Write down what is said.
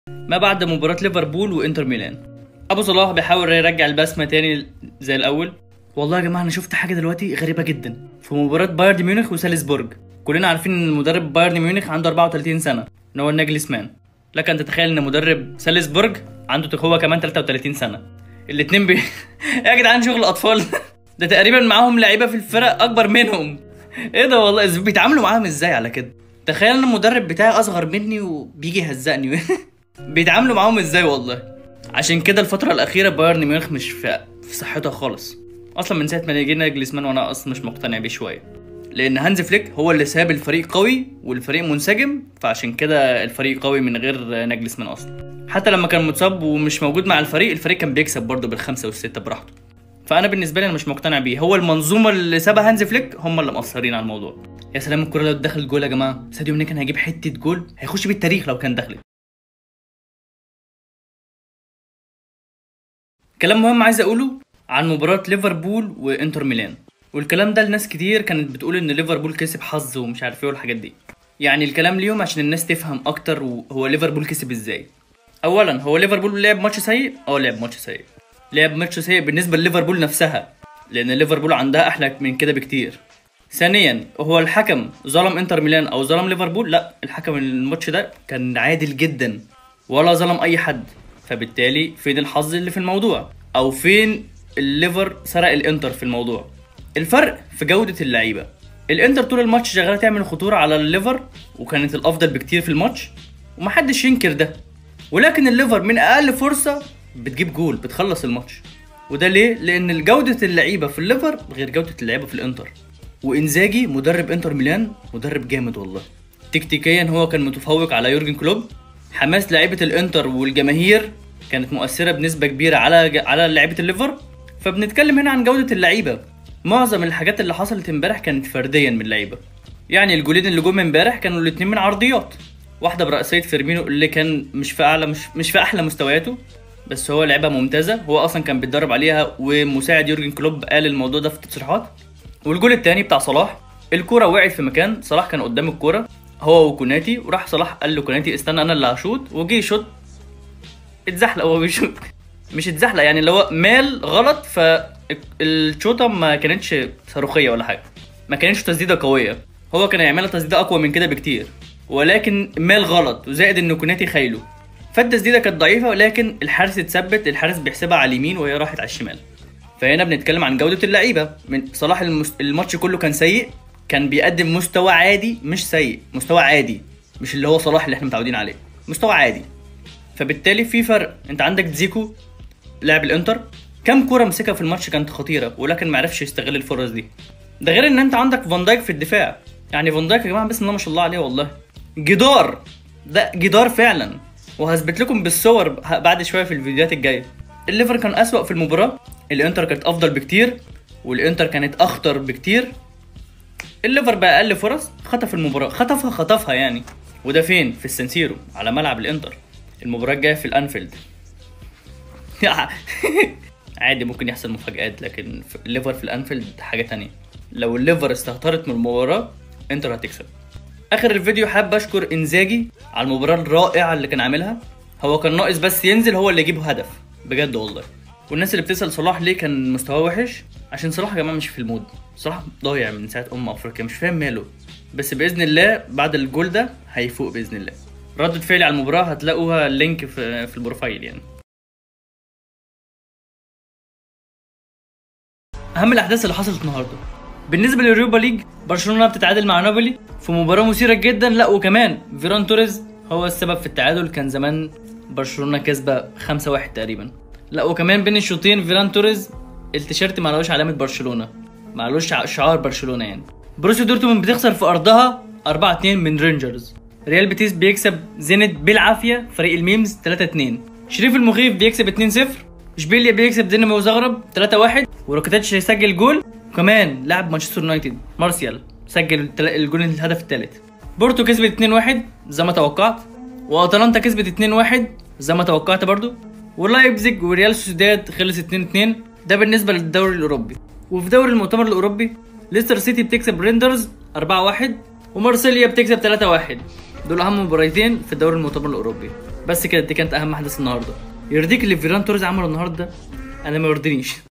ما بعد مباراة ليفربول وانتر ميلان ابو صلاح بيحاول يرجع البسمة تاني زي الاول والله يا جماعة انا شفت حاجة دلوقتي غريبة جدا في مباراة بايرن ميونخ وسالزبورج كلنا عارفين ان مدرب بايرن ميونخ عنده 34 سنة ان هو النجلسمان لك ان تتخيل ان مدرب سالزبورج عنده هو كمان 33 سنة الاتنين بي... يا جدعان شغل اطفال ده تقريبا معاهم لعيبة في الفرق اكبر منهم ايه ده والله إز- بيتعاملوا معاهم ازاي على كده تخيل ان المدرب بتاعي اصغر مني وبيجي يهزقني بيتعاملوا معاهم ازاي والله عشان كده الفترة الأخيرة بايرن ميونخ مش في, في صحتها خالص أصلا من ساعة ما جينا جليسمان وأنا أصلا مش مقتنع بيه شوية لأن هانز فليك هو اللي ساب الفريق قوي والفريق منسجم فعشان كده الفريق قوي من غير ناجلسمان أصلا حتى لما كان متصاب ومش موجود مع الفريق الفريق كان بيكسب برضه بالخمسة والستة براحته فأنا بالنسبة لي أنا مش مقتنع بيه هو المنظومة اللي سابها هانز فليك هم اللي مقصرين على الموضوع يا سلام الكرة لو دخل جول يا جماعة ساديو ماني كان هيجيب حتة جول هيخش بيه التاريخ لو كان دخلت كلام مهم عايز اقوله عن مباراة ليفربول وانتر ميلان والكلام ده لناس كتير كانت بتقول ان ليفربول كسب حظ ومش عارف ايه والحاجات دي يعني الكلام ليهم عشان الناس تفهم اكتر وهو ليفربول كسب ازاي اولا هو ليفربول لعب ماتش سيء اه لعب ماتش سيء لعب ماتش سيء بالنسبة لليفربول نفسها لان ليفربول عندها احلى من كده بكتير ثانيا هو الحكم ظلم انتر ميلان او ظلم ليفربول لا الحكم الماتش ده كان عادل جدا ولا ظلم اي حد فبالتالي فين الحظ اللي في الموضوع او فين الليفر سرق الانتر في الموضوع الفرق في جودة اللعيبة الانتر طول الماتش شغالة تعمل خطورة على الليفر وكانت الافضل بكتير في الماتش ومحدش ينكر ده ولكن الليفر من اقل فرصة بتجيب جول بتخلص الماتش وده ليه؟ لأن جودة اللعيبة في الليفر غير جودة اللعيبة في الإنتر وإنزاجي مدرب إنتر ميلان مدرب جامد والله تكتيكيا هو كان متفوق على يورجن كلوب حماس لعيبة الإنتر والجماهير كانت مؤثرة بنسبة كبيرة على على لعيبة الليفر فبنتكلم هنا عن جودة اللعيبة معظم الحاجات اللي حصلت امبارح كانت فرديا من اللعيبة يعني الجولين اللي جم امبارح كانوا الاتنين من عرضيات واحدة برأسية فيرمينو اللي كان مش في أعلى مش مش في أحلى مستوياته بس هو لعبة ممتازة هو أصلا كان بيتدرب عليها ومساعد يورجن كلوب قال الموضوع ده في التصريحات والجول التاني بتاع صلاح الكرة وقعت في مكان صلاح كان قدام الكرة هو وكوناتي وراح صلاح قال له كوناتي استنى انا اللي هشوط وجه يشوط اتزحلق وهو بيشوط مش اتزحلق يعني اللي هو مال غلط فالشوطه ما كانتش صاروخيه ولا حاجه ما كانتش تسديده قويه هو كان هيعملها تسديده اقوى من كده بكتير ولكن مال غلط وزائد ان كوناتي خايله فالتسديده كانت ضعيفه ولكن الحارس اتثبت الحارس بيحسبها على اليمين وهي راحت على الشمال فهنا بنتكلم عن جوده اللعيبه من صلاح المس... الماتش كله كان سيء كان بيقدم مستوى عادي مش سيء مستوى عادي مش اللي هو صلاح اللي احنا متعودين عليه مستوى عادي فبالتالي في فرق انت عندك زيكو لاعب الانتر كم كوره مسكها في الماتش كانت خطيره ولكن ما عرفش يستغل الفرص دي ده غير ان انت عندك فان دايك في الدفاع يعني فان دايك يا جماعه بسم الله ما شاء الله عليه والله جدار ده جدار فعلا وهثبت لكم بالصور بعد شويه في الفيديوهات الجايه الليفر كان اسوأ في المباراه الانتر كانت افضل بكتير والانتر كانت اخطر بكتير الليفر باقل فرص خطف المباراه خطفها خطفها يعني وده فين في السنسيرو على ملعب الانتر المباراه الجايه في الانفيلد عادي ممكن يحصل مفاجآت لكن في الليفر في الانفيلد حاجه تانية لو الليفر استهترت من المباراه انتر هتكسب اخر الفيديو حابب اشكر انزاجي على المباراه الرائعه اللي كان عاملها هو كان ناقص بس ينزل هو اللي يجيب هدف بجد والله والناس اللي بتسال صلاح ليه كان مستواه وحش عشان صلاح يا جماعه مش في المود صلاح ضايع من ساعه ام افريقيا مش فاهم ماله بس باذن الله بعد الجول ده هيفوق باذن الله ردة فعلي على المباراه هتلاقوها اللينك في في البروفايل يعني اهم الاحداث اللي حصلت النهارده بالنسبه لليوروبا ليج برشلونه بتتعادل مع نابولي في مباراه مثيره جدا لا وكمان فيران توريز هو السبب في التعادل كان زمان برشلونه كسبه 5-1 تقريبا لا وكمان بين الشوطين فيران توريز التيشيرت معلوش علامه برشلونه معلوش شعار برشلونه يعني بروسيا دورتموند بتخسر في ارضها 4 2 من رينجرز ريال بيتيس بيكسب زينت بالعافيه فريق الميمز 3 2 شريف المخيف بيكسب 2 0 اشبيليا بيكسب دينامو زغرب 3 1 وروكيتاتش يسجل جول وكمان لاعب مانشستر يونايتد مارسيال سجل الجول الهدف الثالث بورتو كسبت 2 1 زي ما توقعت واتلانتا كسبت 2 1 زي ما توقعت برضو ولايبزيج وريال سوسيداد خلص 2 2 ده بالنسبه للدوري الاوروبي وفي دوري المؤتمر الاوروبي ليستر سيتي بتكسب ريندرز 4 1 ومارسيليا بتكسب 3 1 دول اهم مباراتين في الدوري المؤتمر الاوروبي بس كده دي كانت اهم احداث النهارده يرضيك اللي فيران توريز عمله النهارده انا ما يرضينيش